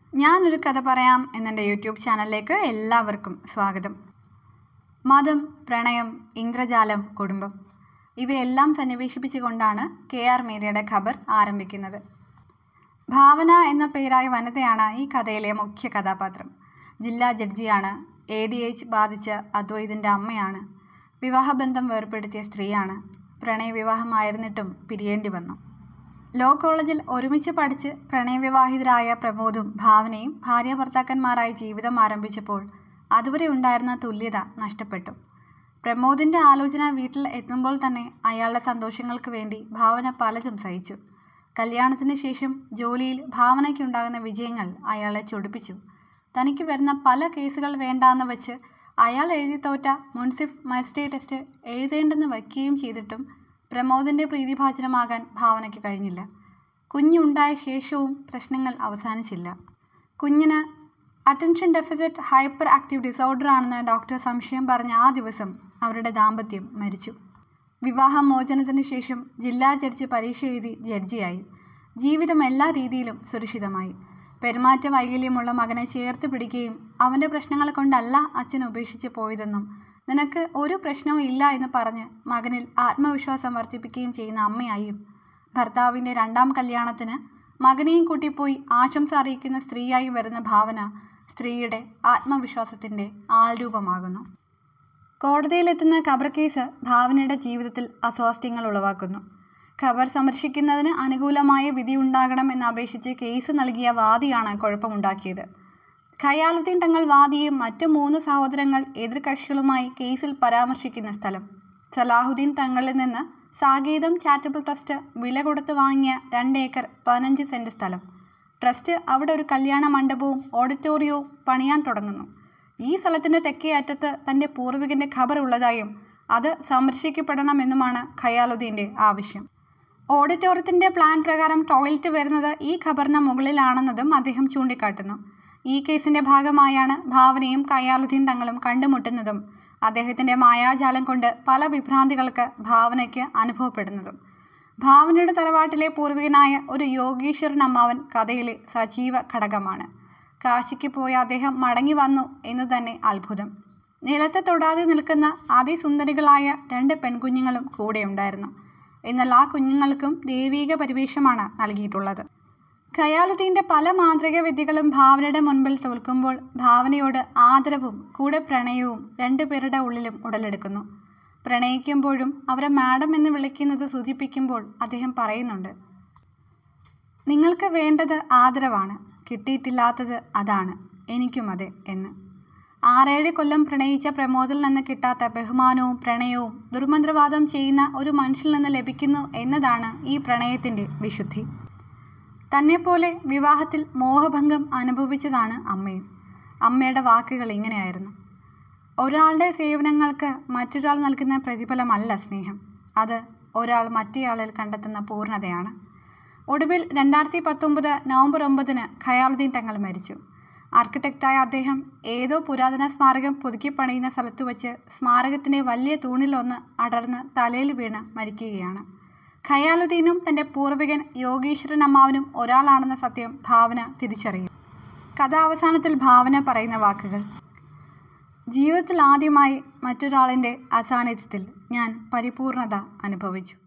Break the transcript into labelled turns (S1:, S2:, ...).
S1: ഞാനൊരു കഥ പറയാം എന്നെൻ്റെ യൂട്യൂബ് ചാനലിലേക്ക് എല്ലാവർക്കും സ്വാഗതം മതം പ്രണയം ഇന്ദ്രജാലം കുടുംബം ഇവയെല്ലാം സന്നിവേശിപ്പിച്ചുകൊണ്ടാണ് കെ ആർ മീരയുടെ ഖബർ ആരംഭിക്കുന്നത് ഭാവന എന്ന പേരായ വനിതയാണ് ഈ കഥയിലെ മുഖ്യ കഥാപാത്രം ജില്ലാ ജഡ്ജിയാണ് എ ഡി എച്ച് ബാധിച്ച അദ്വൈതിൻ്റെ അമ്മയാണ് വിവാഹബന്ധം വേർപ്പെടുത്തിയ സ്ത്രീയാണ് പ്രണയവിവാഹമായിരുന്നിട്ടും പിരിയേണ്ടി വന്നു ലോ കോളേജിൽ ഒരുമിച്ച് പഠിച്ച് പ്രണയവിവാഹിതരായ പ്രമോദും ഭാവനയും ഭാര്യ ഭർത്താക്കന്മാരായി ജീവിതം ആരംഭിച്ചപ്പോൾ അതുവരെ ഉണ്ടായിരുന്ന തുല്യത നഷ്ടപ്പെട്ടു പ്രമോദിൻ്റെ ആലോചന വീട്ടിൽ എത്തുമ്പോൾ തന്നെ അയാളുടെ സന്തോഷങ്ങൾക്ക് വേണ്ടി ഭാവന പലതും സഹിച്ചു കല്യാണത്തിന് ശേഷം ജോലിയിൽ ഭാവനയ്ക്കുണ്ടാകുന്ന വിജയങ്ങൾ അയാളെ ചൊടിപ്പിച്ചു തനിക്ക് വരുന്ന പല കേസുകൾ വേണ്ടാന്ന് വെച്ച് അയാൾ എഴുതി തോറ്റ മുൻസിഫ് മജിസ്ട്രേറ്റ് ടെസ്റ്റ് എഴുതേണ്ടെന്ന് വയ്ക്കുകയും ചെയ്തിട്ടും പ്രമോദിൻ്റെ പ്രീതിഭാചനമാകാൻ ഭാവനയ്ക്ക് കഴിഞ്ഞില്ല കുഞ്ഞുണ്ടായ ശേഷവും പ്രശ്നങ്ങൾ അവസാനിച്ചില്ല കുഞ്ഞിന് attention deficit hyperactive disorder ആണെന്ന് ഡോക്ടർ സംശയം പറഞ്ഞ ആ ദിവസം അവരുടെ ദാമ്പത്യം മരിച്ചു വിവാഹമോചനത്തിന് ശേഷം ജില്ലാ ജഡ്ജി പരീക്ഷ എഴുതി ജഡ്ജിയായി ജീവിതം എല്ലാ രീതിയിലും സുരക്ഷിതമായി പെരുമാറ്റ വൈകല്യമുള്ള മകനെ ചേർത്ത് പിടിക്കുകയും അവൻ്റെ പ്രശ്നങ്ങൾ കൊണ്ടല്ല അച്ഛൻ ഉപേക്ഷിച്ച് പോയതെന്നും നിനക്ക് ഒരു പ്രശ്നവും ഇല്ല എന്ന് പറഞ്ഞ് മകനിൽ ആത്മവിശ്വാസം വർദ്ധിപ്പിക്കുകയും ചെയ്യുന്ന അമ്മയായും ഭർത്താവിൻ്റെ രണ്ടാം കല്യാണത്തിന് മകനെയും കൂട്ടിപ്പോയി ആശംസ അറിയിക്കുന്ന സ്ത്രീയായി വരുന്ന ഭാവന സ്ത്രീയുടെ ആത്മവിശ്വാസത്തിൻ്റെ ആൾരൂപമാകുന്നു കോടതിയിലെത്തുന്ന ഖബർ കേസ് ഭാവനയുടെ ജീവിതത്തിൽ അസ്വാസ്ഥ്യങ്ങൾ ഉളവാക്കുന്നു ഖബർ സംരക്ഷിക്കുന്നതിന് അനുകൂലമായ വിധി ഉണ്ടാകണം എന്നപേക്ഷിച്ച് കേസ് നൽകിയ വാദിയാണ് കുഴപ്പമുണ്ടാക്കിയത് ഖയാലുദ്ദീൻ തങ്ങൾ വാദിയും മറ്റു മൂന്ന് സഹോദരങ്ങൾ എതിർകക്ഷികളുമായി കേസിൽ പരാമർശിക്കുന്ന സ്ഥലം സലാഹുദ്ദീൻ തങ്ങളിൽ നിന്ന് സാഗീതം ചാരിറ്റബിൾ ട്രസ്റ്റ് വില കൊടുത്ത് വാങ്ങിയ രണ്ട് ഏക്കർ പതിനഞ്ച് സെൻറ്റ് സ്ഥലം ട്രസ്റ്റ് അവിടെ ഒരു കല്യാണ മണ്ഡപവും ഓഡിറ്റോറിയവും പണിയാൻ തുടങ്ങുന്നു ഈ സ്ഥലത്തിൻ്റെ തെക്കേ അറ്റത്ത് തൻ്റെ പൂർവികൻ്റെ ഖബർ ഉള്ളതായും അത് സംരക്ഷിക്കപ്പെടണമെന്നുമാണ് ഖയാലുദ്ദീൻ്റെ ആവശ്യം ഓഡിറ്റോറിയത്തിൻ്റെ പ്ലാൻ പ്രകാരം ടോയ്ലറ്റ് വരുന്നത് ഈ ഖബറിന് മുകളിലാണെന്നതും അദ്ദേഹം ചൂണ്ടിക്കാട്ടുന്നു ഈ കേസിൻ്റെ ഭാഗമായാണ് ഭാവനയും കയ്യാലുദ്ദീൻ തങ്ങളും കണ്ടുമുട്ടുന്നതും അദ്ദേഹത്തിൻ്റെ മായാജാലം കൊണ്ട് പല വിഭ്രാന്തികൾക്ക് ഭാവനയ്ക്ക് അനുഭവപ്പെടുന്നതും ഭാവനയുടെ തറവാട്ടിലെ പൂർവികനായ ഒരു യോഗീശ്വരൻ അമ്മാവൻ കഥയിലെ സജീവ ഘടകമാണ് കാശിക്ക് പോയ അദ്ദേഹം മടങ്ങി വന്നു എന്ന് തന്നെ അത്ഭുതം നിലത്ത് തൊടാതെ നിൽക്കുന്ന അതിസുന്ദരികളായ രണ്ട് പെൺകുഞ്ഞുങ്ങളും കൂടെയുണ്ടായിരുന്നു എന്നാൽ ആ കുഞ്ഞുങ്ങൾക്കും ദൈവീക പരിവേഷമാണ് നൽകിയിട്ടുള്ളത് ഖയാലുദ്ദീൻ്റെ പല മാന്ത്രിക വിദ്യകളും ഭാവനയുടെ മുൻപിൽ തോൽക്കുമ്പോൾ ഭാവനയോട് ആദരവും കൂടെ പ്രണയവും രണ്ടുപേരുടെ ഉള്ളിലും ഉടലെടുക്കുന്നു പ്രണയിക്കുമ്പോഴും അവരെ മാഡം എന്ന് വിളിക്കുന്നത് സൂചിപ്പിക്കുമ്പോൾ അദ്ദേഹം പറയുന്നുണ്ട് നിങ്ങൾക്ക് വേണ്ടത് ആദരവാണ് കിട്ടിയിട്ടില്ലാത്തത് അതാണ് എനിക്കും അതെ എന്ന് ആറേഴ് കൊല്ലം പ്രണയിച്ച പ്രമോദിൽ നിന്ന് കിട്ടാത്ത ബഹുമാനവും പ്രണയവും ദുർമന്ത്രവാദം ചെയ്യുന്ന ഒരു മനുഷ്യനിൽ നിന്ന് ലഭിക്കുന്നു എന്നതാണ് ഈ പ്രണയത്തിൻ്റെ വിശുദ്ധി തന്നെപ്പോലെ വിവാഹത്തിൽ മോഹഭംഗം അനുഭവിച്ചതാണ് അമ്മയും അമ്മയുടെ വാക്കുകൾ ഇങ്ങനെയായിരുന്നു ഒരാളുടെ സേവനങ്ങൾക്ക് മറ്റൊരാൾ നൽകുന്ന പ്രതിഫലമല്ല സ്നേഹം അത് ഒരാൾ മറ്റേയാളിൽ കണ്ടെത്തുന്ന പൂർണ്ണതയാണ് ഒടുവിൽ രണ്ടായിരത്തി പത്തൊമ്പത് നവംബർ ഒമ്പതിന് ഖയാലുദ്ദീൻ തങ്ങൾ മരിച്ചു ആർക്കിടെക്റ്റായ അദ്ദേഹം ഏതോ പുരാതന സ്മാരകം പുതുക്കി പണിയുന്ന സ്ഥലത്ത് വെച്ച് സ്മാരകത്തിൻ്റെ വലിയ തൂണിലൊന്ന് അടർന്ന് തലയിൽ വീണ് മരിക്കുകയാണ് ഖയാലുദ്ദീനും തൻ്റെ പൂർവികൻ യോഗീശ്വരൻ അമ്മാവനും ഒരാളാണെന്ന സത്യം ഭാവന തിരിച്ചറിയും കഥ അവസാനത്തിൽ ഭാവന പറയുന്ന വാക്കുകൾ ജീവിതത്തിൽ ആദ്യമായി മറ്റൊരാളിൻ്റെ അസാന്നിധ്യത്തിൽ ഞാൻ പരിപൂർണത അനുഭവിച്ചു